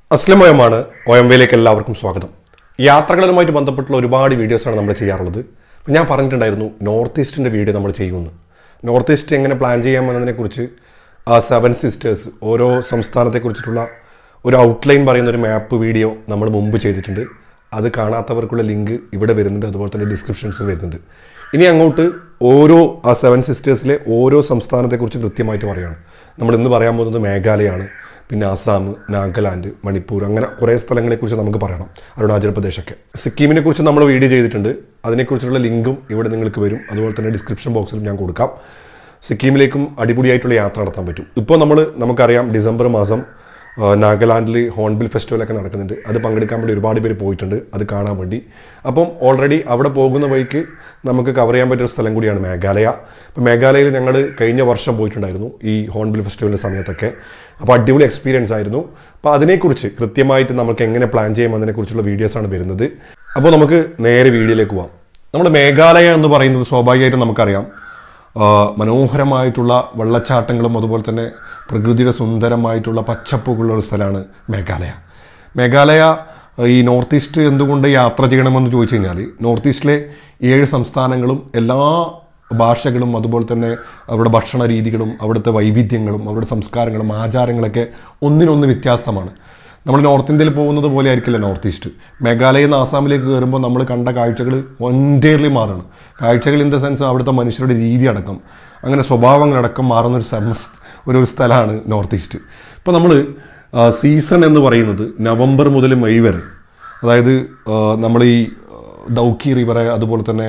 അസ്ലമയമാണ് ഒയമ്പയിലേക്ക് എല്ലാവർക്കും സ്വാഗതം യാത്രകളുമായിട്ട് ബന്ധപ്പെട്ടുള്ള ഒരുപാട് വീഡിയോസാണ് നമ്മൾ ചെയ്യാറുള്ളത് അപ്പോൾ ഞാൻ പറഞ്ഞിട്ടുണ്ടായിരുന്നു നോർത്ത് ഈസ്റ്റിൻ്റെ വീഡിയോ നമ്മൾ ചെയ്യുമെന്ന് നോർത്ത് ഈസ്റ്റ് എങ്ങനെ പ്ലാൻ ചെയ്യാമെന്നതിനെക്കുറിച്ച് ആ സെവൻ സിസ്റ്റേഴ്സ് ഓരോ സംസ്ഥാനത്തെക്കുറിച്ചിട്ടുള്ള ഒരു ഔട്ട്ലൈൻ പറയുന്ന ഒരു മാപ്പ് വീഡിയോ നമ്മൾ മുമ്പ് ചെയ്തിട്ടുണ്ട് അത് കാണാത്തവർക്കുള്ള ലിങ്ക് ഇവിടെ വരുന്നുണ്ട് അതുപോലെ തന്നെ ഡിസ്ക്രിപ്ഷൻസിൽ വരുന്നുണ്ട് ഇനി അങ്ങോട്ട് ഓരോ ആ സെവൻ സിസ്റ്റേഴ്സിലെ ഓരോ സംസ്ഥാനത്തെക്കുറിച്ച് കൃത്യമായിട്ട് പറയുകയാണ് നമ്മൾ ഇന്ന് പറയാൻ പോകുന്നത് മേഘാലയയാണ് പിന്നെ ആസാം നാഗാലാൻഡ് മണിപ്പൂർ അങ്ങനെ കുറേ സ്ഥലങ്ങളെക്കുറിച്ച് നമുക്ക് പറയണം അരുണാചൽ പ്രദേശൊക്കെ സിക്കിമിനെ കുറിച്ച് നമ്മൾ വീഡിയോ ചെയ്തിട്ടുണ്ട് അതിനെക്കുറിച്ചുള്ള ലിങ്കും ഇവിടെ നിങ്ങൾക്ക് വരും അതുപോലെ തന്നെ ഡിസ്ക്രിപ്ഷൻ ബോക്സിലും ഞാൻ കൊടുക്കാം സിക്കിമിലേക്കും അടിപൊളിയായിട്ടുള്ള യാത്ര നടത്താൻ പറ്റും ഇപ്പോൾ നമ്മൾ നമുക്കറിയാം ഡിസംബർ മാസം ആ, നാഗാലാൻഡിൽ ഹോൺബിൽ ഫെസ്റ്റിവലൊക്കെ നടക്കുന്നുണ്ട് അത് പങ്കെടുക്കാൻ വേണ്ടി ഒരുപാട് പേര് പോയിട്ടുണ്ട് അത് കാണാൻ വേണ്ടി അപ്പം ഓൾറെഡി അവിടെ പോകുന്ന വഴിക്ക് നമുക്ക് കവർ ചെയ്യാൻ പറ്റിയ ഒരു സ്ഥലം കൂടിയാണ് മേഘാലയ അപ്പോൾ മേഘാലയയിൽ ഞങ്ങൾ കഴിഞ്ഞ വർഷം പോയിട്ടുണ്ടായിരുന്നു ഈ ഹോൺബിൽ ഫെസ്റ്റിവലിൻ്റെ സമയത്തൊക്കെ അപ്പോൾ അടിപൊളി എക്സ്പീരിയൻസ് ആയിരുന്നു അപ്പോൾ അതിനെക്കുറിച്ച് കൃത്യമായിട്ട് നമുക്ക് എങ്ങനെ പ്ലാൻ ചെയ്യാം അതിനെക്കുറിച്ചുള്ള വീഡിയോസാണ് വരുന്നത് അപ്പോൾ നമുക്ക് നേരെ വീഡിയോയിലേക്ക് പോവാം നമ്മൾ മേഘാലയ എന്ന് പറയുന്നത് സ്വാഭാവികമായിട്ടും നമുക്കറിയാം ആ, മനോഹരമായിട്ടുള്ള വെള്ളച്ചാട്ടങ്ങളും അതുപോലെ തന്നെ പ്രകൃതിയുടെ സുന്ദരമായിട്ടുള്ള പച്ചപ്പുകളുള്ള ഒരു സ്ഥലമാണ് മേഘാലയ മേഘാലയ ഈ നോർത്ത് ഈസ്റ്റ് എന്തുകൊണ്ട് യാത്ര ചെയ്യണമെന്ന് ചോദിച്ചു കഴിഞ്ഞാൽ നോർത്ത് ഈസ്റ്റിലെ ഏഴ് സംസ്ഥാനങ്ങളും എല്ലാ ഭാഷകളും അതുപോലെ തന്നെ അവരുടെ ഭക്ഷണ രീതികളും അവിടുത്തെ വൈവിധ്യങ്ങളും അവരുടെ സംസ്കാരങ്ങളും ആചാരങ്ങളൊക്കെ ഒന്നിനൊന്ന് വ്യത്യാസമാണ് നമ്മൾ നോർത്ത് ഇന്ത്യയിൽ പോകുന്നത് പോലെ ആയിരിക്കില്ല നോർത്ത് ഈസ്റ്റ് മേഘാലയയിൽ നിന്ന് ആസാമിലേക്ക് കയറുമ്പോൾ നമ്മൾ കണ്ട കാഴ്ചകൾ എൻറ്റയർലി മാറാണ് കാഴ്ചകൾ ഇൻ ദ സെൻസ് അവിടുത്തെ മനുഷ്യരുടെ രീതി അടക്കം അങ്ങനെ സ്വഭാവങ്ങളടക്കം മാറുന്ന ഒരു സം- ഒരു ഒരു സ്ഥലമാണ് നോർത്ത് ഈസ്റ്റ് ഇപ്പോൾ നമ്മൾ സീസൺ എന്ന് പറയുന്നത് നവംബർ മുതൽ മെയ് വരെ അതായത് നമ്മൾ ഈ ദൗക്കി റിവർ അതുപോലെ തന്നെ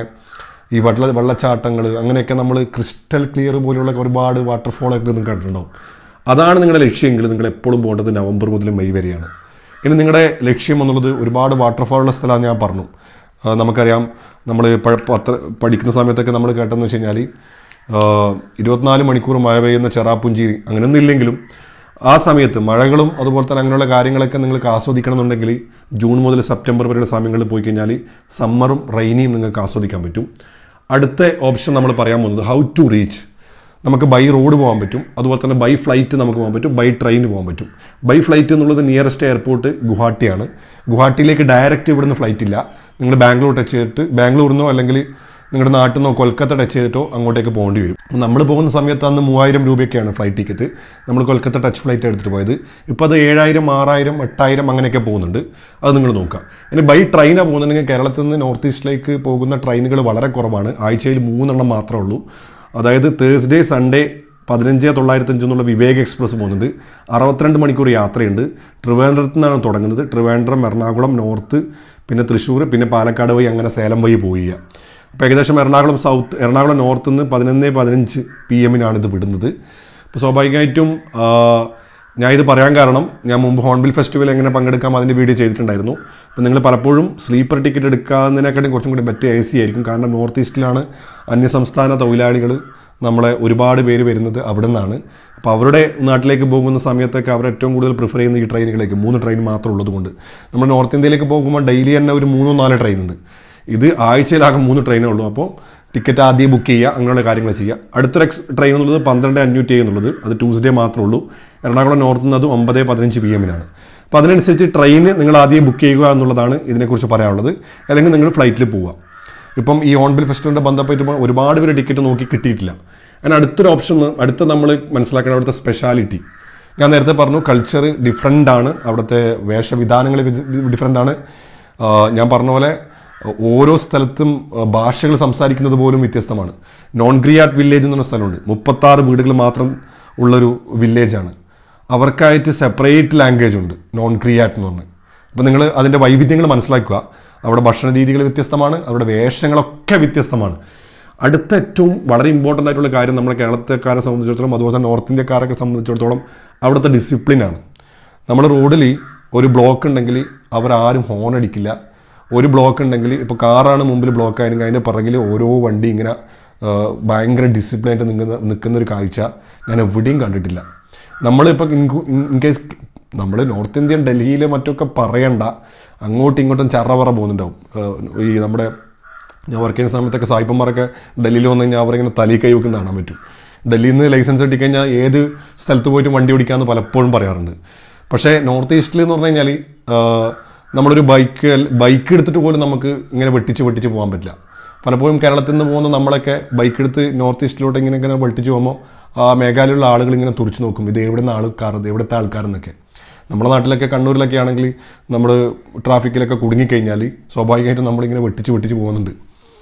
ഈ വെള്ള വെള്ളച്ചാട്ടങ്ങൾ അങ്ങനെയൊക്കെ നമ്മൾ ക്രിസ്റ്റൽ ക്ലിയർ പോലെയുള്ള ഒരുപാട് വാട്ടർഫോളൊക്കെ നിങ്ങൾ കണ്ടിട്ടുണ്ടാവും അതാണ് നിങ്ങളുടെ ലക്ഷ്യമെങ്കിൽ നിങ്ങൾ എപ്പോഴും പോകേണ്ടത് നവംബർ മുതൽ മെയ് വരെയാണ് ഇനി നിങ്ങളുടെ ലക്ഷ്യം എന്നുള്ളത് ഒരുപാട് വാട്ടർഫോളുള്ള സ്ഥലമാണ് ഞാൻ പറഞ്ഞു ആ, നമുക്കറിയാം നമ്മൾ പത്ര പഠിക്കുന്ന സമയത്തൊക്കെ നമ്മൾ കേട്ടെന്ന് വെച്ച് കഴിഞ്ഞാൽ ഇരുപത്തിനാല് മണിക്കൂർ മഴ പെയ്യുന്ന ചെറാപ്പുഞ്ചേരി അങ്ങനെയൊന്നും ഇല്ലെങ്കിലും ആ സമയത്ത് മഴകളും അതുപോലെ തന്നെ അങ്ങനെയുള്ള കാര്യങ്ങളൊക്കെ നിങ്ങൾക്ക് ആസ്വദിക്കണം എന്നുണ്ടെങ്കിൽ ജൂൺ മുതൽ സെപ്റ്റംബർ വരെയുള്ള സമയങ്ങളിൽ പോയി കഴിഞ്ഞാൽ സമ്മറും റെയിനിയും നിങ്ങൾക്ക് ആസ്വദിക്കാൻ പറ്റും അടുത്ത ഓപ്ഷൻ നമ്മൾ പറയാൻ പോകുന്നത് ഹൗ ടു റീച്ച് നമുക്ക് ബൈ റോഡ് പോകാൻ പറ്റും അതുപോലെ തന്നെ ബൈ ഫ്ലൈറ്റ് നമുക്ക് പോകാൻ പറ്റും ബൈ ട്രെയിൻ പോകാൻ പറ്റും ബൈ ഫ്ലൈറ്റ് എന്നുള്ളത് നിയറസ്റ്റ് എയർപോർട്ട് ഗുവാഹട്ടിയാണ് ഗുവാഹട്ടിയിലേക്ക് ഡയറക്റ്റ് ഇവിടുന്ന് ഫ്ലൈറ്റ് ഇല്ല നിങ്ങൾ ബാംഗ്ലൂർ ടച്ച് ചെയ്തിട്ട് ബാംഗ്ലൂരിൽ നിന്നോ അല്ലെങ്കിൽ നിങ്ങളുടെ നാട്ടിൽ നിന്നോ കൊൽക്കത്ത ടച്ച് ചെയ്തിട്ടോ അങ്ങോട്ടേക്ക് പോകേണ്ടി വരും നമ്മൾ പോകുന്ന സമയത്ത് അന്ന് മൂവായിരം രൂപയൊക്കെയാണ് ഫ്ലൈറ്റ് ടിക്കറ്റ് നമ്മൾ കൊൽക്കത്ത ടച്ച് ഫ്ലൈറ്റ് എടുത്തിട്ട് പോയത് ഇപ്പോൾ അത് ഏഴായിരം ആറായിരം എട്ടായിരം അങ്ങനെയൊക്കെ പോകുന്നുണ്ട് അത് നിങ്ങൾ നോക്കുക ഇനി ബൈ ട്രെയിനാണ് പോകുന്നുണ്ടെങ്കിൽ കേരളത്തിൽ നിന്ന് നോർത്ത് ഈസ്റ്റിലേക്ക് പോകുന്ന ട്രെയിനുകൾ വളരെ കുറവാണ് ആഴ്ചയിൽ മൂന്നെണ്ണം മാത്രമേ ഉള്ളൂ അതായത് തേഴ്സ്ഡേ സൺഡേ പതിനഞ്ച് തൊള്ളായിരത്തഞ്ച് എന്നുള്ള വിവേക് എക്സ്പ്രസ് പോകുന്നുണ്ട് അറുപത്തിരണ്ട് മണിക്കൂർ യാത്രയുണ്ട് ട്രിവാൻഡ്രത്ത് നിന്നാണ് തുടങ്ങുന്നത് ട്രിവാൻഡ്രം എറണാകുളം നോർത്ത് പിന്നെ തൃശ്ശൂർ പിന്നെ പാലക്കാട് വഴി അങ്ങനെ സേലം വഴി പോയി അപ്പോൾ ഏകദേശം എറണാകുളം സൗത്ത് എറണാകുളം നോർത്ത് നിന്ന് പതിനൊന്ന് പതിനഞ്ച് പി എമ്മിനാണ് ഇത് വിടുന്നത് അപ്പോൾ സ്വാഭാവികമായിട്ടും ആ, ഞാൻ ഇത് പറയാൻ കാരണം ഞാൻ മുമ്പ് ഹോൺബിൽ ഫെസ്റ്റിവൽ എങ്ങനെ പങ്കെടുക്കാം അതിൻ്റെ വീഡിയോ ചെയ്തിട്ടുണ്ടായിരുന്നു അപ്പോൾ നിങ്ങൾ പലപ്പോഴും സ്ലീപ്പർ ടിക്കറ്റ് എടുക്കാവുന്നതിനെക്കാട്ടും കുറച്ചും കൂടി ബെറ്റർ എ സി ആയിരിക്കും കാരണം നോർത്ത് ഈസ്റ്റിലാണ് അന്യസംസ്ഥാന തൊഴിലാളികൾ നമ്മളെ ഒരുപാട് പേര് വരുന്നത് അവിടെ നിന്നാണ് അപ്പോൾ അവരുടെ നാട്ടിലേക്ക് പോകുന്ന സമയത്തൊക്കെ അവർ ഏറ്റവും കൂടുതൽ പ്രിഫർ ചെയ്യുന്ന ഈ ട്രെയിനുകളേക്ക് മൂന്ന് ട്രെയിൻ മാത്രം ഉള്ളതുകൊണ്ട് നമ്മൾ നോർത്ത് ഇന്ത്യയിലേക്ക് പോകുമ്പോൾ ഡെയിലി തന്നെ ഒരു മൂന്നോ നാലോ ട്രെയിൻ ഉണ്ട് ഇത് ആഴ്ചയിലാകെ മൂന്ന് ട്രെയിനേ ഉള്ളൂ അപ്പോൾ ടിക്കറ്റ് ആദ്യം ബുക്ക് ചെയ്യുക അങ്ങനെയുള്ള കാര്യങ്ങൾ ചെയ്യുക അടുത്തൊരു എക്സ് ട്രെയിൻ എന്നുള്ളത് പന്ത്രണ്ട് അഞ്ഞൂറ്റി എന്നുള്ളത് അത് ട്യൂസ്ഡേ മാത്രമേ ഉള്ളൂ എറണാകുളം നോർത്ത് നിന്ന് അത് ഒമ്പത് പതിനഞ്ച് പി എമ്മിനാണ് അപ്പോൾ അതിനനുസരിച്ച് ട്രെയിന് നിങ്ങൾ ആദ്യം ബുക്ക് ചെയ്യുക എന്നുള്ളതാണ് ഇതിനെക്കുറിച്ച് പറയാനുള്ളത് അല്ലെങ്കിൽ നിങ്ങൾ ഫ്ലൈറ്റിൽ പോവുക ഇപ്പം ഈ ഓൺബിൽ ഫെസ്റ്റിവലിൻ്റെ ബന്ധപ്പെട്ട് ഒരുപാട് പേര് ടിക്കറ്റ് നോക്കി കിട്ടിയിട്ടില്ല അതിന് അടുത്തൊരു ഓപ്ഷൻ അടുത്ത നമ്മൾ മനസ്സിലാക്കേണ്ട അവിടുത്തെ സ്പെഷ്യാലിറ്റി ഞാൻ നേരത്തെ പറഞ്ഞു കൾച്ചർ ഡിഫറെൻ്റ് ആണ് അവിടുത്തെ വേഷവിധാനങ്ങൾ ഡിഫറെൻ്റ് ആണ് ആ, ഞാൻ പറഞ്ഞ പോലെ ഓരോ സ്ഥലത്തും ആ, ഭാഷകൾ സംസാരിക്കുന്നത് പോലും വ്യത്യസ്തമാണ് നോൺ ഗ്രിയാറ്റ് വില്ലേജ് എന്ന് പറഞ്ഞ സ്ഥലമുണ്ട് മുപ്പത്താറ് വീടുകൾ മാത്രം ഉള്ളൊരു വില്ലേജാണ് അവർക്കായിട്ട് സെപ്പറേറ്റ് ലാംഗ്വേജ് ഉണ്ട് നോൺ ക്രിയാറ്റ് എന്ന് പറഞ്ഞ് അപ്പോൾ നിങ്ങൾ അതിൻ്റെ വൈവിധ്യങ്ങൾ മനസ്സിലാക്കുക അവിടെ ഭക്ഷണ രീതികൾ വ്യത്യസ്തമാണ് അവരുടെ വേഷങ്ങളൊക്കെ വ്യത്യസ്തമാണ് അടുത്ത ഏറ്റവും വളരെ ഇമ്പോർട്ടൻ്റ് ആയിട്ടുള്ള കാര്യം നമ്മുടെ കേരളത്തെക്കാരെ സംബന്ധിച്ചിടത്തോളം അതുപോലെ തന്നെ നോർത്ത് ഇന്ത്യക്കാരൊക്കെ സംബന്ധിച്ചിടത്തോളം അവിടുത്തെ ഡിസിപ്ലിനാണ് നമ്മുടെ റോഡിൽ ഒരു ബ്ലോക്ക് ഉണ്ടെങ്കിൽ അവരാരും ഹോൺ അടിക്കില്ല ഒരു ബ്ലോക്ക് ഉണ്ടെങ്കിൽ ഇപ്പോൾ കാറാണ് മുമ്പിൽ ബ്ലോക്ക് ആയിരുന്നെങ്കിൽ അതിൻ്റെ പിറകിൽ ഓരോ വണ്ടി ഇങ്ങനെ ആ, ഭയങ്കര ഡിസിപ്ലിനായിട്ട് നിൽക്കുന്ന നിൽക്കുന്ന ഒരു കാഴ്ച ഞാൻ എവിടെയും കണ്ടിട്ടില്ല നമ്മളിപ്പോൾ ഇൻ കേസ് നമ്മൾ നോർത്ത് ഇന്ത്യൻ ഡൽഹിയിലെ മറ്റൊക്കെ പറയണ്ട അങ്ങോട്ടും ഇങ്ങോട്ടും ചറവറ പോകുന്നുണ്ടാവും ആ, ഈ നമ്മുടെ ഞാൻ വർക്ക് ചെയ്യുന്ന സമയത്തൊക്കെ സായിപ്പന്മാരൊക്കെ ഡൽഹിയിൽ വന്നു കഴിഞ്ഞാൽ അവരിങ്ങനെ തലി കൈ വെക്കുന്ന കാണാൻ പറ്റും ഡൽഹിയിൽ നിന്ന് ലൈസൻസ് കിട്ടിക്കഴിഞ്ഞാൽ ഏത് സ്ഥലത്ത് പോയിട്ട് വണ്ടി ഓടിക്കാമെന്ന് പലപ്പോഴും പറയാറുണ്ട് പക്ഷേ നോർത്ത് ഈസ്റ്റിൽ എന്ന് പറഞ്ഞു കഴിഞ്ഞാൽ നമ്മളൊരു ബൈക്ക് ബൈക്ക് എടുത്തിട്ട് പോലും നമുക്ക് ഇങ്ങനെ വെട്ടിച്ച് വെട്ടിച്ച് പോകാൻ പറ്റില്ല പലപ്പോഴും കേരളത്തിൽ നിന്ന് പോകുന്ന നമ്മളൊക്കെ ബൈക്ക് എടുത്ത് നോർത്ത് ഈസ്റ്റിലോട്ട് ഇങ്ങനെ ഇങ്ങനെ വെട്ടിച്ച് പോകുമ്പോൾ ആ മേഘാലയയിലുള്ള ആളുകൾ ഇങ്ങനെ തുറച്ചു നോക്കും ഇത് എവിടെ നിന്ന് ആൾക്കാർ ഇത് എവിടുത്തെ ആൾക്കാരെന്നൊക്കെ നമ്മുടെ നാട്ടിലൊക്കെ കണ്ണൂരിലൊക്കെ ആണെങ്കിൽ നമ്മൾ ട്രാഫിക്കിലൊക്കെ കുടുങ്ങിക്കഴിഞ്ഞാൽ സ്വാഭാവികമായിട്ടും നമ്മളിങ്ങനെ വെട്ടിച്ച് വെട്ടിച്ച് പോകുന്നുണ്ട്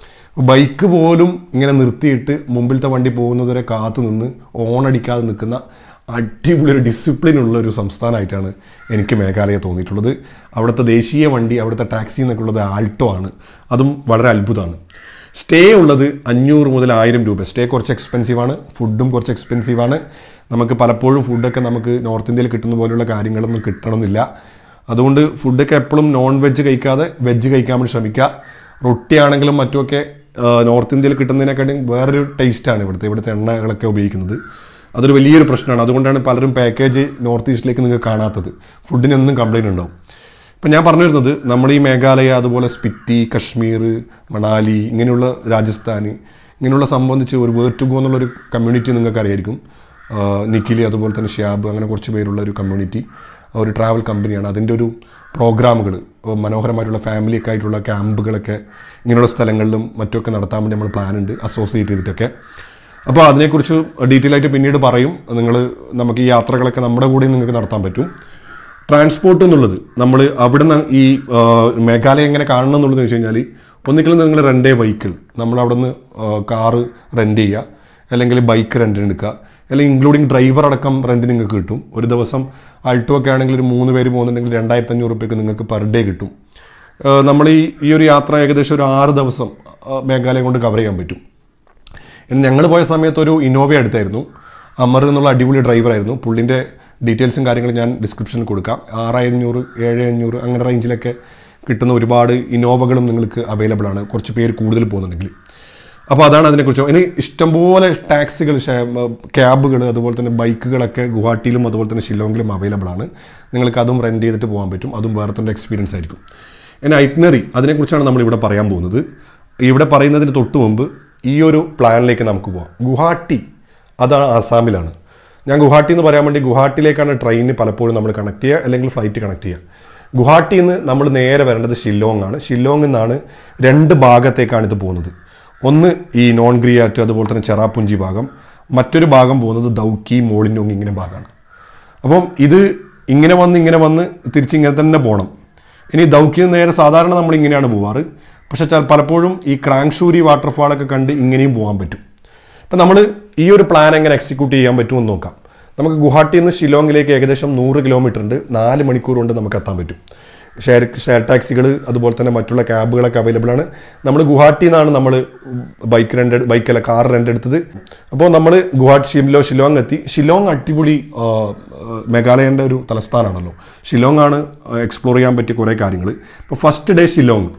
ബൈക്ക് പോലും ഇങ്ങനെ നിർത്തിയിട്ട് മുമ്പിലത്തെ വണ്ടി പോകുന്നതുവരെ കാത്തു നിന്ന് ഓണടിക്കാതെ നിൽക്കുന്ന അടിപൊളി ഒരു ഡിസിപ്ലിൻ ഉള്ള ഒരു സംസ്ഥാനമായിട്ടാണ് എനിക്ക് മേഘാലയ തോന്നിയിട്ടുള്ളത് അവിടുത്തെ ദേശീയ വണ്ടി അവിടുത്തെ ടാക്സി എന്നൊക്കെ ഉള്ളത് ആൾട്ടോ ആണ് അതും വളരെ അത്ഭുതമാണ് സ്റ്റേ ഉള്ളത് അഞ്ഞൂറ് മുതൽ ആയിരം രൂപ സ്റ്റേ കുറച്ച് എക്സ്പെൻസീവ് ആണ് ഫുഡും കുറച്ച് എക്സ്പെൻസീവ് ആണ് നമുക്ക് പലപ്പോഴും ഫുഡൊക്കെ നമുക്ക് നോർത്ത് ഇന്ത്യയിൽ കിട്ടുന്ന പോലെയുള്ള കാര്യങ്ങളൊന്നും കിട്ടണമെന്നില്ല അതുകൊണ്ട് ഫുഡൊക്കെ എപ്പോഴും നോൺ വെജ് കഴിക്കാതെ വെജ് കഴിക്കാൻ വേണ്ടി ശ്രമിക്കുക റൊട്ടി ആണെങ്കിലും മറ്റുമൊക്കെ ആ, നോർത്ത് ഇന്ത്യയിൽ കിട്ടുന്നതിനെക്കാട്ടും വേറൊരു ടേസ്റ്റാണ് ഇവിടുത്തെ ഇവിടുത്തെ എണ്ണകളൊക്കെ ഉപയോഗിക്കുന്നത് അതൊരു വലിയൊരു പ്രശ്നമാണ് അതുകൊണ്ടാണ് പലരും പാക്കേജ് നോർത്ത് ഈസ്റ്റിലേക്ക് നിങ്ങൾക്ക് കാണാത്തത് ഫുഡിനൊന്നും കംപ്ലൈൻറ്റ് ഉണ്ടാവും ഇപ്പം ഞാൻ പറഞ്ഞു വരുന്നത് നമ്മൾ ഈ മേഘാലയ അതുപോലെ സ്പിറ്റി കശ്മീർ മണാലി ഇങ്ങനെയുള്ള രാജസ്ഥാൻ ഇങ്ങനെയുള്ള സംബന്ധിച്ച് ഒരു വേർ ടു ഗോ എന്നുള്ളൊരു കമ്മ്യൂണിറ്റി നിങ്ങൾക്ക് അറിയായിരിക്കും നിഖിലി അതുപോലെ തന്നെ ഷിയാബ് അങ്ങനെ കുറച്ച് പേരുള്ള ഒരു കമ്മ്യൂണിറ്റി ഒരു ട്രാവൽ കമ്പനിയാണ് അതിൻ്റെ ഒരു പ്രോഗ്രാമുകൾ മനോഹരമായിട്ടുള്ള ഫാമിലിയൊക്കെ ആയിട്ടുള്ള ക്യാമ്പുകളൊക്കെ ഇങ്ങനെയുള്ള സ്ഥലങ്ങളിലും മറ്റുമൊക്കെ നടത്താൻ വേണ്ടി നമ്മൾ പ്ലാൻ ഉണ്ട് അസോസിയേറ്റ് ചെയ്തിട്ടൊക്കെ അപ്പോൾ അതിനെക്കുറിച്ച് ഡീറ്റെയിൽ ആയിട്ട് പിന്നീട് പറയും നിങ്ങൾ നമുക്ക് ഈ യാത്രകളൊക്കെ നമ്മുടെ കൂടെ നിങ്ങൾക്ക് നടത്താൻ പറ്റും ട്രാൻസ്പോർട്ട് എന്നുള്ളത് നമ്മൾ അവിടെ നിന്ന് ഈ ആ, മേഘാലയ എങ്ങനെ കാണണം എന്നുള്ളത് വെച്ച് കഴിഞ്ഞാൽ ഒന്നിക്കലും നിങ്ങൾ റെൻ്റേ വെഹിക്കിൾ നമ്മൾ അവിടെ നിന്ന് കാറ് റെൻ്റ് ചെയ്യുക അല്ലെങ്കിൽ ബൈക്ക് റെൻറ്റിന് എടുക്കുക അല്ലെങ്കിൽ ഇൻക്ലൂഡിങ് ഡ്രൈവർ അടക്കം റെൻറ്റിന് നിങ്ങൾക്ക് കിട്ടും ഒരു ദിവസം ആൾട്ടോ ഒക്കെ ആണെങ്കിൽ ഒരു മൂന്ന് പേര് പോകുന്നുണ്ടെങ്കിൽ രണ്ടായിരത്തി അഞ്ഞൂറ് റുപ്യക്ക് നിങ്ങൾക്ക് പെർ ഡേ കിട്ടും നമ്മൾ ഈ ഈ ഒരു യാത്ര ഏകദേശം ഒരു ആറ് ദിവസം ആ, മേഘാലയ കൊണ്ട് കവർ ചെയ്യാൻ പറ്റും ഇനി ഞങ്ങൾ പോയ സമയത്ത് ഒരു ഇന്നോവ എടുത്തായിരുന്നു അമർ എന്നുള്ള അടിപൊളി ഡ്രൈവറായിരുന്നു പുള്ളിൻ്റെ ഡീറ്റെയിൽസും കാര്യങ്ങളും ഞാൻ ഡിസ്ക്രിപ്ഷനിൽ കൊടുക്കാം ആറ് അഞ്ഞൂറ് ഏഴ് അഞ്ഞൂറ് അങ്ങനെ റേഞ്ചിലൊക്കെ കിട്ടുന്ന ഒരുപാട് ഇന്നോവകളും നിങ്ങൾക്ക് അവൈലബിൾ ആണ് കുറച്ച് പേര് കൂടുതൽ പോകുന്നുണ്ടെങ്കിൽ അപ്പോൾ അതാണ് അതിനെക്കുറിച്ച് ഇനി ഇഷ്ടംപോലെ ടാക്സികൾ ക്യാബുകൾ അതുപോലെ തന്നെ ബൈക്കുകളൊക്കെ ഗുവാഹട്ടിയിലും അതുപോലെ തന്നെ ഷില്ലോങ്ങിലും അവൈലബിൾ ആണ് നിങ്ങൾക്ക് അതും റെൻറ്റ് ചെയ്തിട്ട് പോകാൻ പറ്റും അതും വേറെ തന്നെ എക്സ്പീരിയൻസ് ആയിരിക്കും ഇനി ഐറ്റ്നറി അതിനെക്കുറിച്ചാണ് നമ്മൾ ഇവിടെ പറയാൻ പോകുന്നത് ഇവിടെ പറയുന്നതിന് തൊട്ട് മുമ്പ് ഈ ഒരു പ്ലാനിലേക്ക് നമുക്ക് പോകാം ഗുവാഹട്ടി അതാണ് ആസാമിലാണ് ഞാൻ ഗുവാഹട്ടി എന്ന് പറയാൻ വേണ്ടി ഗുവാഹട്ടിയിലേക്കാണ് ട്രെയിനിന് പലപ്പോഴും നമ്മൾ കണക്ട് ചെയ്യുക അല്ലെങ്കിൽ ഫ്ലൈറ്റ് കണക്ട് ചെയ്യുക ഗുവാഹട്ടിയിൽ നിന്ന് നമ്മൾ നേരെ വരേണ്ടത് ഷില്ലോങ് ആണ് ഷില്ലോങ്ങിൽ നിന്നാണ് രണ്ട് ഭാഗത്തേക്കാണ് ഇത് പോകുന്നത് ഒന്ന് ഈ നോൺ ഗ്രിയാറ്റ് അതുപോലെ തന്നെ ചെറാപ്പുഞ്ചി ഭാഗം മറ്റൊരു ഭാഗം പോകുന്നത് ദൗക്കി മോളിനോങ് ഇങ്ങനെ ഭാഗമാണ് അപ്പം ഇത് ഇങ്ങനെ വന്ന് ഇങ്ങനെ വന്ന് തിരിച്ച് ഇങ്ങനെ തന്നെ പോകണം ഇനി ദൗക്കിൽ നിന്ന് നേരെ സാധാരണ നമ്മൾ ഇങ്ങനെയാണ് പോവാറ് പക്ഷെ ച- പലപ്പോഴും ഈ ക്രാങ്ഷൂരി വാട്ടർഫാളൊക്കെ കണ്ട് ഇങ്ങനെയും പോകാൻ പറ്റും അപ്പം നമ്മൾ ഈ ഒരു പ്ലാൻ എങ്ങനെ എക്സിക്യൂട്ട് ചെയ്യാൻ പറ്റുമെന്ന് നോക്കാം നമുക്ക് ഗുവാഹട്ടിയിൽ നിന്ന് ഷിലോങ്ങിലേക്ക് ഏകദേശം നൂറ് കിലോമീറ്റർ ഉണ്ട് നാല് മണിക്കൂർ കൊണ്ട് നമുക്ക് എത്താൻ പറ്റും ഷെയർ ഷെയർ ടാക്സികൾ അതുപോലെ തന്നെ മറ്റുള്ള ക്യാബുകളൊക്കെ അവൈലബിൾ ആണ് നമ്മൾ ഗുവാഹട്ടിയിൽ നിന്നാണ് നമ്മൾ ബൈക്ക് റെൻ്റ് ബൈക്കല്ല കാർ റെൻ്റ് എടുത്തത് അപ്പോൾ നമ്മൾ ഗുവാഹട്ടി ഷിംലോ ഷിലോങ് എത്തി ഷിലോങ് അടിപൊളി ആ, ആ, മേഘാലയൻ്റെ ഒരു തലസ്ഥാനമാണല്ലോ ഷിലോങ് ആണ് എക്സ്പ്ലോർ ചെയ്യാൻ പറ്റിയ കുറേ കാര്യങ്ങൾ ഇപ്പോൾ ഫസ്റ്റ് ഡേ ഷിലോങ്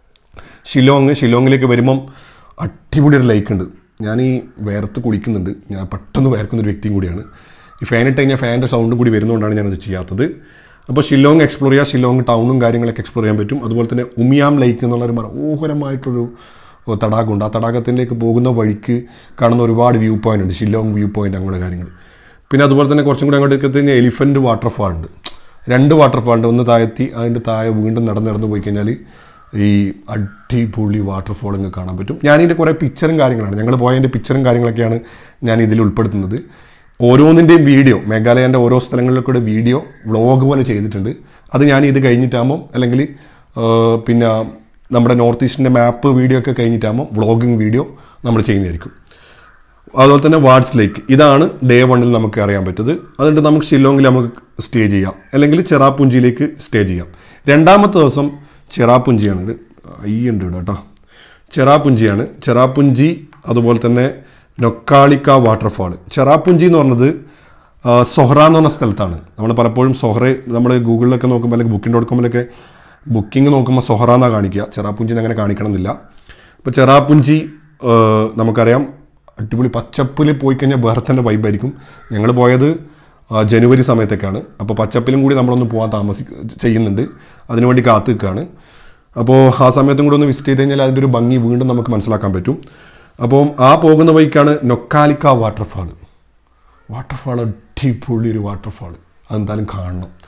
ഷിലോങ് ഷിലോങ്ങിലേക്ക് വരുമ്പം അടിപൊളി ഒരു ലേക്ക് ഉണ്ട് ഞാൻ ഈ വേർത്ത് കുളിക്കുന്നുണ്ട് ഞാൻ പെട്ടെന്ന് വേർക്കുന്ന ഒരു വ്യക്തിയും കൂടിയാണ് ഈ ഫാൻ ഇട്ട് കഴിഞ്ഞാൽ ഫാനിൻ്റെ സൗണ്ടും കൂടി വരുന്നതുകൊണ്ടാണ് ഞാനത് ചെയ്യാത്തത് അപ്പോൾ ഷിലോങ് എക്സ്പ്ലോർ ചെയ്യുക ഷിലോങ് ടൗണും കാര്യങ്ങളൊക്കെ എക്സ്പ്ലോർ ചെയ്യാൻ പറ്റും അതുപോലെ തന്നെ ഉമിയാം ലേക്ക് എന്നുള്ളൊരു മനോഹരമായിട്ടൊരു തടാകമുണ്ട് ആ തടാകത്തിലേക്ക് പോകുന്ന വഴിക്ക് കാണുന്ന ഒരുപാട് വ്യൂ പോയിന്റ് ഉണ്ട് ഷിലോങ് വ്യൂ പോയിന്റ് അങ്ങനെയുള്ള കാര്യങ്ങൾ പിന്നെ അതുപോലെ തന്നെ കുറച്ചും കൂടി അങ്ങോട്ട് എത്തി കഴിഞ്ഞാൽ എലിഫൻറ്റ് വാട്ടർഫാൾ ഉണ്ട് രണ്ട് വാട്ടർഫാൾ ഉണ്ട് ഒന്ന് താഴെത്തി അതിൻ്റെ താഴെ വീണ്ടും നടന്ന് നടന്ന് പോയി കഴിഞ്ഞാൽ ഈ അടിപൊളി വാട്ടർഫോൾ നിങ്ങൾക്ക് കാണാൻ പറ്റും ഞാനിതിൻ്റെ കുറേ പിക്ചറും കാര്യങ്ങളാണ് ഞങ്ങൾ പോയതിൻ്റെ പിക്ചറും കാര്യങ്ങളൊക്കെയാണ് ഞാൻ ഇതിൽ ഉൾപ്പെടുത്തുന്നത് ഓരോന്നിൻ്റെയും വീഡിയോ മേഘാലയൻ്റെ ഓരോ സ്ഥലങ്ങളിലൊക്കെ വീഡിയോ വ്ളോഗ് പോലെ ചെയ്തിട്ടുണ്ട് അത് ഞാൻ ഇത് കഴിഞ്ഞിട്ടാകുമ്പം അല്ലെങ്കിൽ ആ, പിന്നെ നമ്മുടെ നോർത്ത് ഈസ്റ്റിൻ്റെ മാപ്പ് വീഡിയോ ഒക്കെ കഴിഞ്ഞിട്ടാകുമ്പോൾ വ്ളോഗിങ് വീഡിയോ നമ്മൾ ചെയ്യുന്നതായിരിക്കും അതുപോലെ തന്നെ വാർഡ്സ് ലേക്ക് ഇതാണ് ഡേ വണ്ണിൽ നമുക്ക് അറിയാൻ പറ്റത് അതുകൊണ്ട് നമുക്ക് ഷില്ലോങ്ങിൽ നമുക്ക് സ്റ്റേ ചെയ്യാം അല്ലെങ്കിൽ ചെറാപ്പുഞ്ചിയിലേക്ക് സ്റ്റേ ചെയ്യാം രണ്ടാമത്തെ ദിവസം ചെറാപ്പുഞ്ചിയാണ് ഇത് ഐ ഉണ്ട് ഇവിടെ കേട്ടോ ചെറാപ്പുഞ്ചിയാണ് ചെറാപ്പുഞ്ചി അതുപോലെ തന്നെ നൊക്കാളിക്ക വാട്ടർഫാൾ ചെറാപ്പുഞ്ചി എന്ന് പറഞ്ഞത് ആ, സൊഹ്റ എന്ന് പറഞ്ഞ സ്ഥലത്താണ് നമ്മൾ പലപ്പോഴും സൊഹ്റ നമ്മൾ ഗൂഗിളിലൊക്കെ നോക്കുമ്പോൾ അല്ലെങ്കിൽ ബുക്കിംഗ് ഡോട്ട് കോമിലൊക്കെ ബുക്കിംഗ് നോക്കുമ്പോൾ സൊഹ്റ എന്നാണ് കാണിക്കുക ചെറാപ്പുഞ്ചി അങ്ങനെ കാണിക്കണമെന്നില്ല ഇപ്പോൾ ചെറാപ്പുഞ്ചി ആ, നമുക്കറിയാം അടിപൊളി പച്ചപ്പിൽ പോയി കഴിഞ്ഞാൽ വേറെ തന്നെ വൈബായിരിക്കും ഞങ്ങൾ പോയത് ആ, ജനുവരി സമയത്തൊക്കെയാണ് അപ്പോൾ പച്ചപ്പിലും കൂടി നമ്മളൊന്ന് പോകാൻ താമസി ചെയ്യുന്നുണ്ട് അതിനുവേണ്ടി കാത്തു നിൽക്കുകയാണ് അപ്പോൾ ആ സമയത്തും കൂടി ഒന്ന് വിസിറ്റ് ചെയ്ത് കഴിഞ്ഞാൽ അതിൻ്റെ ഒരു ഭംഗി വീണ്ടും നമുക്ക് മനസ്സിലാക്കാൻ പറ്റും അപ്പോൾ ആ പോകുന്ന വഴിക്കാണ് നൊക്കാലിക്ക വാട്ടർഫാൾ വാട്ടർഫാൾ അടിപൊളി ഒരു വാട്ടർഫാൾ അതെന്തായാലും കാണണം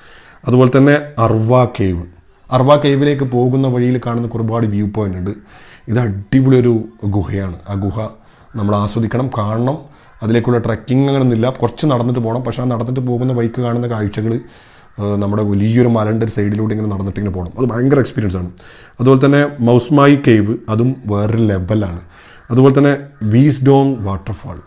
അതുപോലെ തന്നെ അർവ കേവ് അർവ കേവിലേക്ക് പോകുന്ന വഴിയിൽ കാണുന്ന ഒരുപാട് വ്യൂ പോയിന്റ് ഉണ്ട് ഇത് അടിപൊളി ഒരു ഗുഹയാണ് ആ ഗുഹ നമ്മൾ ആസ്വദിക്കണം കാണണം അതിലേക്കുള്ള ട്രക്കിംഗ് അങ്ങനെയൊന്നുമില്ല കുറച്ച് നടന്നിട്ട് പോകണം പക്ഷേ ആ നടന്നിട്ട് പോകുന്ന ബൈക്ക് കാണുന്ന കാഴ്ചകൾ നമ്മുടെ വലിയൊരു മലൻ്റെ ഒരു സൈഡിലൂടെ ഇങ്ങനെ നടന്നിട്ട് ഇങ്ങനെ പോകണം അത് ഭയങ്കര എക്സ്പീരിയൻസ് ആണ് അതുപോലെ തന്നെ മൗസ്മായി കേവ് അതും വേറൊരു ലെവലാണ് അതുപോലെ തന്നെ വീസ്ഡോം വാട്ടർഫാൾ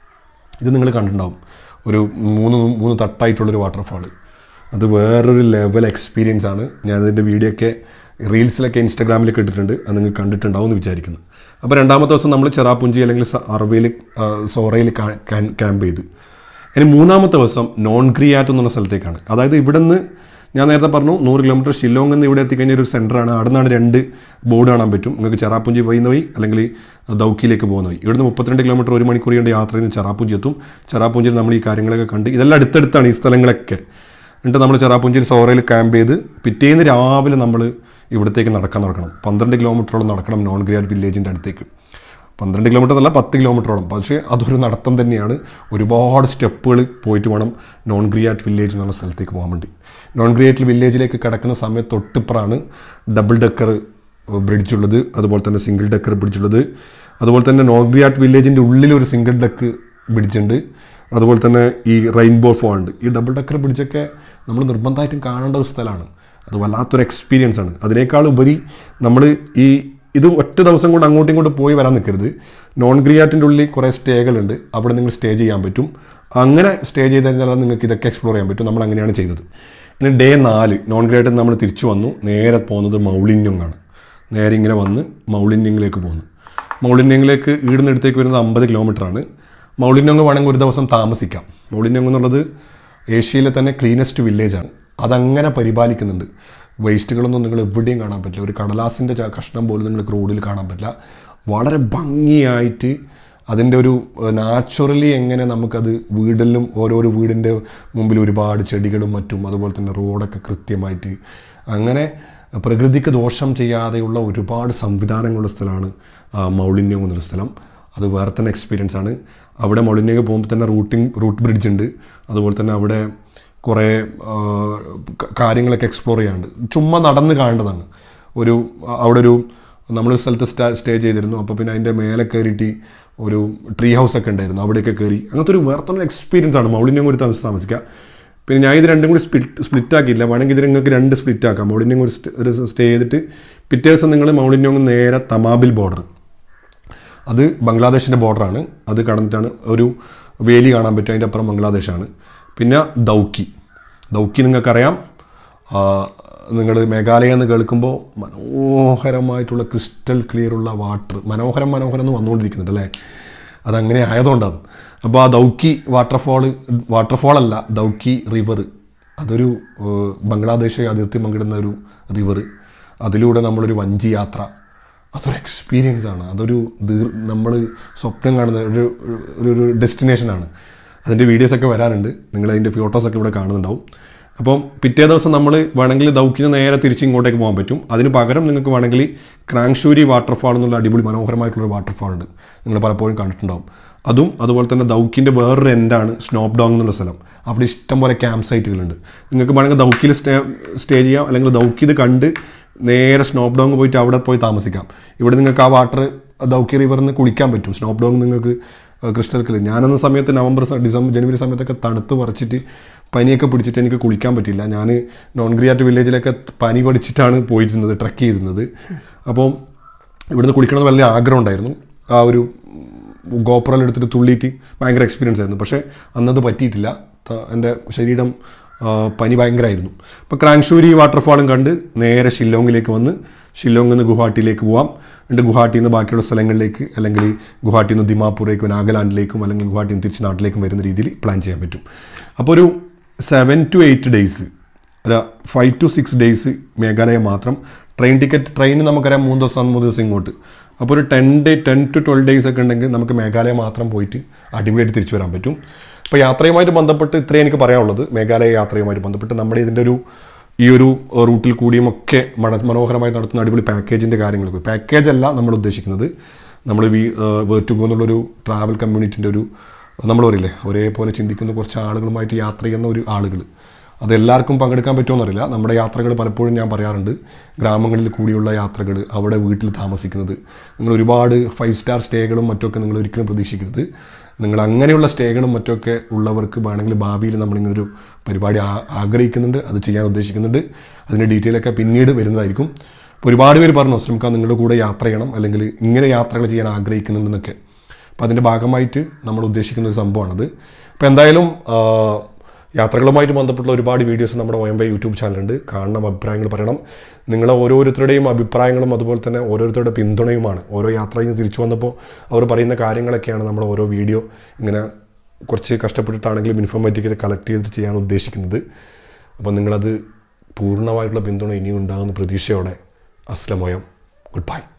ഇത് നിങ്ങൾ കണ്ടിട്ടുണ്ടാവും ഒരു മൂന്ന് മൂന്ന് തട്ടായിട്ടുള്ളൊരു വാട്ടർഫാൾ അത് വേറൊരു ലെവൽ എക്സ്പീരിയൻസ് ആണ് ഞാൻ ഇതിൻ്റെ വീഡിയോ ഒക്കെ റീൽസിലൊക്കെ ഇൻസ്റ്റാഗ്രാമിലൊക്കെ ഇട്ടിട്ടുണ്ട് അത് നിങ്ങൾ കണ്ടിട്ടുണ്ടാവും എന്ന് വിചാരിക്കുന്നു അപ്പോൾ രണ്ടാമത്തെ ദിവസം നമ്മൾ ചെറാപ്പുഞ്ചി അല്ലെങ്കിൽ സ- അറവയിൽ ആ, സോറയിൽ കാ- ക്യാൻ- ക്യാമ്പ് ചെയ്ത് ഇനി മൂന്നാമത്തെ ദിവസം നോൺ ക്രിയാറ്റ് എന്ന് പറഞ്ഞ സ്ഥലത്തേക്കാണ് അതായത് ഇവിടെ നിന്ന് ഞാൻ നേരത്തെ പറഞ്ഞു നൂറ് കിലോമീറ്റർ ഷില്ലോങ്ങിൽ നിന്ന് ഇവിടെ എത്തിക്കഴിഞ്ഞ ഒരു സെൻറ്ററാണ് അവിടെ നിന്നാണ് രണ്ട് ബോർഡ് കാണാൻ പറ്റും നിങ്ങൾക്ക് ചെറാപ്പുഞ്ചി പോകുന്ന വഴി അല്ലെങ്കിൽ ദൗക്കിയിലേക്ക് പോകുന്ന വഴി ഇവിടുന്ന് മുപ്പത്തിരണ്ട് കിലോമീറ്റർ ഒരു മണിക്കൂർ കൊണ്ട് യാത്ര ചെയ്ത് ചെറാപ്പുഞ്ചി എത്തും ചെറാപ്പുഞ്ചിയിൽ നമ്മൾ ഈ കാര്യങ്ങളൊക്കെ കണ്ട് ഇതെല്ലാം അടുത്തടുത്താണ് ഈ സ്ഥലങ്ങളൊക്കെ എന്നിട്ട് നമ്മൾ ചെറാപ്പുഞ്ചിയിൽ സോറയിൽ ക്യാമ്പ് ചെയ്ത് പിറ്റേന്ന് രാവിലെ നമ്മൾ ഇവിടത്തേക്ക് നടക്കാൻ നടക്കണം പന്ത്രണ്ട് കിലോമീറ്ററോളം നടക്കണം നോൺ ഗ്രിയാറ്റ് വില്ലേജിൻ്റെ അടുത്തേക്ക് പന്ത്രണ്ട് കിലോമീറ്റർ എന്നല്ല പത്ത് കിലോമീറ്ററോളം പക്ഷേ അതൊരു നടത്തം തന്നെയാണ് ഒരുപാട് സ്റ്റെപ്പുകൾ പോയിട്ട് വേണം നോൺ ഗ്രിയാറ്റ് വില്ലേജ് എന്ന് പറഞ്ഞ സ്ഥലത്തേക്ക് പോകാൻ വേണ്ടി നോൺ ഗ്രിയാറ്റ് വില്ലേജിലേക്ക് കിടക്കുന്ന സമയത്ത് തൊട്ടിപ്പുറമാണ് ഡബിൾ ഡെക്കർ ബ്രിഡ്ജ് ഉള്ളത് അതുപോലെ തന്നെ സിംഗിൾ ഡെക്കർ ബ്രിഡ്ജ് ഉള്ളത് അതുപോലെ തന്നെ നോൺ ഗ്രിയാറ്റ് വില്ലേജിൻ്റെ ഉള്ളിൽ ഒരു സിംഗിൾ ഡെക്ക് ബ്രിഡ്ജ് ഉണ്ട് അതുപോലെ തന്നെ ഈ റെയിൻബോ ഫോൾ ഉണ്ട് ഈ ഡബിൾ ഡെക്കർ ബ്രിഡ്ജൊക്കെ നമ്മൾ നിർബന്ധമായിട്ടും കാണേണ്ട ഒരു സ്ഥലമാണ് അത് വല്ലാത്തൊരു എക്സ്പീരിയൻസ് ആണ് അതിനേക്കാൾ ഉപരി നമ്മൾ ഈ ഇത് ഒറ്റ ദിവസം കൊണ്ട് അങ്ങോട്ടും ഇങ്ങോട്ടും പോയി വരാൻ നിൽക്കരുത് നോൺ ഗ്രിയാറ്റിൻ്റെ ഉള്ളിൽ കുറേ സ്റ്റേകളുണ്ട് അവിടെ നിങ്ങൾ സ്റ്റേ ചെയ്യാൻ പറ്റും അങ്ങനെ സ്റ്റേ ചെയ്ത് കഴിഞ്ഞാൽ നിങ്ങൾക്ക് ഇതൊക്കെ എക്സ്പ്ലോർ ചെയ്യാൻ പറ്റും നമ്മൾ അങ്ങനെയാണ് ചെയ്തത് പിന്നെ ഡേ നാല് നോൺ ഗ്രിയാറ്റിൽ നമ്മൾ തിരിച്ചു വന്നു നേരെ പോകുന്നത് മൗളിന്യങ്ങാണ് നേരെ ഇങ്ങനെ വന്ന് മൗളിന്യങ്ങിലേക്ക് പോകുന്നു മൗളിന്യങ്ങിലേക്ക് ഈടുന്ന അടുത്തേക്ക് വരുന്നത് അമ്പത് കിലോമീറ്ററാണ് മൗളിന്യങ്ങ് വേണമെങ്കിൽ ഒരു ദിവസം താമസിക്കാം മൗളിന്യങ്ങ് എന്നുള്ളത് ഏഷ്യയിലെ തന്നെ ക്ലീനസ്റ്റ് വില്ലേജാണ് അതങ്ങനെ പരിപാലിക്കുന്നുണ്ട് വേസ്റ്റുകളൊന്നും നിങ്ങൾ എവിടെയും കാണാൻ പറ്റില്ല ഒരു കടലാസിൻ്റെ ച- കഷ്ണം പോലും നിങ്ങൾക്ക് റോഡിൽ കാണാൻ പറ്റില്ല വളരെ ഭംഗിയായിട്ട് അതിൻ്റെ ഒരു നാച്ചുറലി എങ്ങനെ നമുക്കത് വീടിലും ഓരോരോ വീടിൻ്റെ മുമ്പിൽ ഒരുപാട് ചെടികളും മറ്റും അതുപോലെ തന്നെ റോഡൊക്കെ കൃത്യമായിട്ട് അങ്ങനെ പ്രകൃതിക്ക് ദോഷം ചെയ്യാതെയുള്ള ഒരുപാട് സംവിധാനങ്ങളുള്ള സ്ഥലമാണ് ആ, മൗളിന്യം എന്നൊരു സ്ഥലം അത് വേറെ തന്നെ എക്സ്പീരിയൻസ് ആണ് അവിടെ മൗളിന്യം പോകുമ്പോൾ തന്നെ റൂട്ടിംഗ് റൂട്ട് ബ്രിഡ്ജ് ഉണ്ട് അതുപോലെ തന്നെ അവിടെ കുറേ ആ, ക- കാര്യങ്ങളൊക്കെ എക്സ്പ്ലോർ ചെയ്യാനുണ്ട് ചുമ്മാ നടന്ന് കാണേണ്ടതാണ് ഒരു അവിടെ ഒരു നമ്മളൊരു സ്ഥലത്ത് സ്റ്റേ സ്റ്റേ ചെയ്തിരുന്നു അപ്പോൾ പിന്നെ അതിൻ്റെ മേലെ കയറിയിട്ട് ഒരു ട്രീ ഹൗസ് ഒക്കെ ഉണ്ടായിരുന്നു അവിടെയൊക്കെ കയറി അങ്ങനത്തെ ഒരു വേറെ തന്നെ എക്സ്പീരിയൻസ് ആണ് മൗളിന്യം കൂടി താമസ താമസിക്കുക പിന്നെ ഞാൻ ഇത് രണ്ടും കൂടി സ്പ്ലിറ്റ് സ്പ്ലിറ്റ് ആക്കിയില്ല വേണമെങ്കിൽ ഇത് നിങ്ങൾക്ക് രണ്ട് സ്പ്ലിറ്റ് ആക്കാം മൗളിന്യം ഒരു സ്റ്റ്- ഒരു സ്റ്റേ ചെയ്തിട്ട് പിറ്റേ ദിവസം നിങ്ങൾ മൗളിന്യം നേരെ തമാബിൽ ബോർഡർ അത് ബംഗ്ലാദേശിൻ്റെ ബോർഡറാണ് അത് കടന്നിട്ടാണ് ഒരു വേലി കാണാൻ പറ്റും അതിൻ്റെ അപ്പുറം ബംഗ്ലാദേശാണ് പിന്നെ ദൗക്കി ദൗക്കി നിങ്ങൾക്കറിയാം നിങ്ങൾ മേഘാലയ എന്ന് കേൾക്കുമ്പോൾ മനോഹരമായിട്ടുള്ള ക്രിസ്റ്റൽ ക്ലിയർ ഉള്ള വാട്ടർ മനോഹരം മനോഹരം എന്ന് വന്നുകൊണ്ടിരിക്കുന്നുണ്ട് അല്ലേ അതങ്ങനെ ആയതുകൊണ്ടാണ് അപ്പോൾ ആ ദൗക്കി വാട്ടർഫോള് വാട്ടർഫോൾ അല്ല ദൗക്കി റിവർ അതൊരു ഏഹ്, ബംഗ്ലാദേശ് അതിർത്തി പങ്കിടുന്ന ഒരു റിവർ അതിലൂടെ നമ്മളൊരു വഞ്ചി യാത്ര അതൊരു എക്സ്പീരിയൻസ് ആണ് അതൊരു ദീർ നമ്മൾ സ്വപ്നം കാണുന്ന ഒരു ഒരു ഒരു ഡെസ്റ്റിനേഷനാണ് അതിൻ്റെ വീഡിയോസൊക്കെ വരാനുണ്ട് നിങ്ങൾ അതിൻ്റെ ഫോട്ടോസൊക്കെ ഇവിടെ കാണുന്നുണ്ടാവും അപ്പം പിറ്റേ ദിവസം നമ്മൾ വേണമെങ്കിൽ ദൗക്കിന് നേരെ തിരിച്ച് ഇങ്ങോട്ടേക്ക് പോകാൻ പറ്റും അതിന് പകരം നിങ്ങൾക്ക് വേണമെങ്കിൽ ക്രാങ്ഷൂരി വാട്ടർഫാൾ എന്നുള്ള അടിപൊളി മനോഹരമായിട്ടുള്ള വാട്ടർഫാൾ ഉണ്ട് നിങ്ങൾ പലപ്പോഴും കണ്ടിട്ടുണ്ടാവും അതും അതുപോലെ തന്നെ ദൗക്കിൻ്റെ വേറൊരു എൻഡാണ് സ്നോപ്പ് ഡോങ് എന്നുള്ള സ്ഥലം അവിടെ ഇഷ്ടം പോലെ ക്യാമ്പ് സൈറ്റുകളുണ്ട് നിങ്ങൾക്ക് വേണമെങ്കിൽ ദൗക്കിൽ സ്റ്റേ സ്റ്റേ ചെയ്യാം അല്ലെങ്കിൽ ദൗക്കി ഇത് കണ്ട് നേരെ സ്നോപ്പ് ഡോങ് പോയിട്ട് അവിടെ പോയി താമസിക്കാം ഇവിടെ നിങ്ങൾക്ക് ആ വാട്ടർ ദൗക്കി റിവറിൽ നിന്ന് കുളിക്കാൻ പറ്റും സ്നോപ്പ് ഡോങ് നിങ്ങൾക്ക് ക്രിസ്റ്റൽ ക്ലിയർ ഞാനെന്ന സമയത്ത് നവംബർ സ- ഡിസംബർ ജനുവരി സമയത്തൊക്കെ തണുത്ത് പറിച്ചിട്ട് പനിയൊക്കെ പിടിച്ചിട്ട് എനിക്ക് കുളിക്കാൻ പറ്റില്ല ഞാൻ നോൺ ഗ്രിയാറ്റ് വില്ലേജിലൊക്കെ പനി പഠിച്ചിട്ടാണ് പോയിരുന്നത് ട്രക്ക് ചെയ്തിരുന്നത് അപ്പോൾ ഇവിടുന്ന് കുളിക്കണമെന്ന് വലിയ ആഗ്രഹം ഉണ്ടായിരുന്നു ആ ഒരു ഗോപ്രൽ എടുത്തിട്ട് തുള്ളിയിട്ട് ഭയങ്കര എക്സ്പീരിയൻസ് ആയിരുന്നു പക്ഷേ അന്നത് പറ്റിയിട്ടില്ല ത- എൻ്റെ ശരീരം ആ, പനി ഭയങ്കരമായിരുന്നു അപ്പോൾ ക്രാങ്ഷൂരി വാട്ടർഫാളും കണ്ട് നേരെ ഷില്ലോങ്ങിലേക്ക് വന്ന് ഷില്ലോങ്ങിൽ നിന്ന് ഗുവാഹട്ടിയിലേക്ക് പോവാം എന്നിട്ട് ഗുവാഹട്ടിയിൽ നിന്ന് ബാക്കിയുള്ള സ്ഥലങ്ങളിലേക്ക് അല്ലെങ്കിൽ ഗുവാഹട്ടിയിൽ നിന്ന് ദിമാപൂരേക്കും നാഗാലാൻഡിലേക്കും അല്ലെങ്കിൽ ഗുവാഹട്ടിയിൽ നിന്ന് തിരിച്ച് നാട്ടിലേക്കും വരുന്ന രീതിയിൽ പ്ലാൻ ചെയ്യാൻ പറ്റും അപ്പോൾ ഒരു സെവൻ ടു എയ്റ്റ് ഡേയ്സ് ഒരു five to six days Meghalaya മാത്രം ട്രെയിൻ ടിക്കറ്റ് ട്രെയിൻ നമുക്കറിയാം മൂന്ന് ദിവസം മൂന്ന് ദിവസം ഇങ്ങോട്ട് അപ്പോൾ ഒരു ten day ten to twelve days ഒക്കെ ഉണ്ടെങ്കിൽ നമുക്ക് മേഘാലയ മാത്രം പോയിട്ട് അടിപൊളിയായിട്ട് തിരിച്ചു വരാൻ പറ്റും അപ്പോൾ യാത്രയുമായിട്ട് ബന്ധപ്പെട്ട് ഇത്രയും എനിക്ക് പറയാനുള്ളത് മേഘാലയ യാത്രയുമായിട്ട് ബന്ധപ്പെട്ട് നമ്മുടെ ഇതിൻ്റെ ഒരു ഈ ഒരു റൂട്ടിൽ കൂടിയും ഒക്കെ മണ മനോഹരമായി നടത്തുന്ന അടിപൊളി പാക്കേജിൻ്റെ കാര്യങ്ങളൊക്കെ പാക്കേജ് അല്ല നമ്മൾ ഉദ്ദേശിക്കുന്നത് നമ്മൾ വി വേർട്ടുഗോ എന്നുള്ളൊരു ട്രാവൽ കമ്മ്യൂണിറ്റിൻ്റെ ഒരു നമ്മൾ പറയില്ലേ ഒരേപോലെ ചിന്തിക്കുന്ന കുറച്ച് ആളുകളുമായിട്ട് യാത്ര ചെയ്യുന്ന ഒരു ആളുകൾ അത് എല്ലാവർക്കും പങ്കെടുക്കാൻ പറ്റുമെന്നറിയില്ല നമ്മുടെ യാത്രകൾ പലപ്പോഴും ഞാൻ പറയാറുണ്ട് ഗ്രാമങ്ങളിൽ കൂടിയുള്ള യാത്രകൾ അവിടെ വീട്ടിൽ താമസിക്കുന്നത് നിങ്ങൾ ഒരുപാട് ഫൈവ് സ്റ്റാർ സ്റ്റേകളും മറ്റൊക്കെ നിങ്ങൾ ഒരിക്കലും പ്രതീക്ഷിക്കരുത് നിങ്ങൾ അങ്ങനെയുള്ള സ്റ്റേകളും മറ്റൊക്കെ ഉള്ളവർക്ക് വേണമെങ്കിൽ ഭാവിയിൽ നമ്മളിങ്ങനൊരു പരിപാടി ആ- ആഗ്രഹിക്കുന്നുണ്ട് അത് ചെയ്യാൻ ഉദ്ദേശിക്കുന്നുണ്ട് അതിൻ്റെ ഡീറ്റെയിൽ ഒക്കെ പിന്നീട് വരുന്നതായിരിക്കും അപ്പോൾ ഒരുപാട് പേര് പറഞ്ഞു അസ്ലംഖാൻ നിങ്ങളുടെ കൂടെ യാത്ര ചെയ്യണം അല്ലെങ്കിൽ ഇങ്ങനെ യാത്രകൾ ചെയ്യാൻ ആഗ്രഹിക്കുന്നുണ്ടെന്നൊക്കെ അപ്പോൾ അതിൻ്റെ ഭാഗമായിട്ട് നമ്മൾ ഉദ്ദേശിക്കുന്ന ഒരു സംഭവമാണത് അപ്പോൾ എന്തായാലും ആ, യാത്രകളുമായിട്ട് ബന്ധപ്പെട്ടുള്ള ഒരുപാട് വീഡിയോസ് നമ്മുടെ ഒ എം വൈ യൂട്യൂബ് ചാനലുണ്ട് കാണണം അഭിപ്രായങ്ങൾ പറയണം നിങ്ങളെ ഓരോരുത്തരുടെയും അഭിപ്രായങ്ങളും അതുപോലെ തന്നെ ഓരോരുത്തരുടെ പിന്തുണയുമാണ് ഓരോ യാത്ര കഴിഞ്ഞ് തിരിച്ചു വന്നപ്പോൾ അവർ പറയുന്ന കാര്യങ്ങളൊക്കെയാണ് നമ്മൾ ഓരോ വീഡിയോ ഇങ്ങനെ കുറച്ച് കഷ്ടപ്പെട്ടിട്ടാണെങ്കിലും ഇൻഫോർമേറ്റീവ് കളക്ട് ചെയ്തിട്ട് ചെയ്യാൻ ഉദ്ദേശിക്കുന്നത് അപ്പോൾ നിങ്ങളത് പൂർണ്ണമായിട്ടുള്ള പിന്തുണ ഇനിയും ഉണ്ടാകുന്ന പ്രതീക്ഷയോടെ അസ്ലമോയം ഗുഡ് ബൈ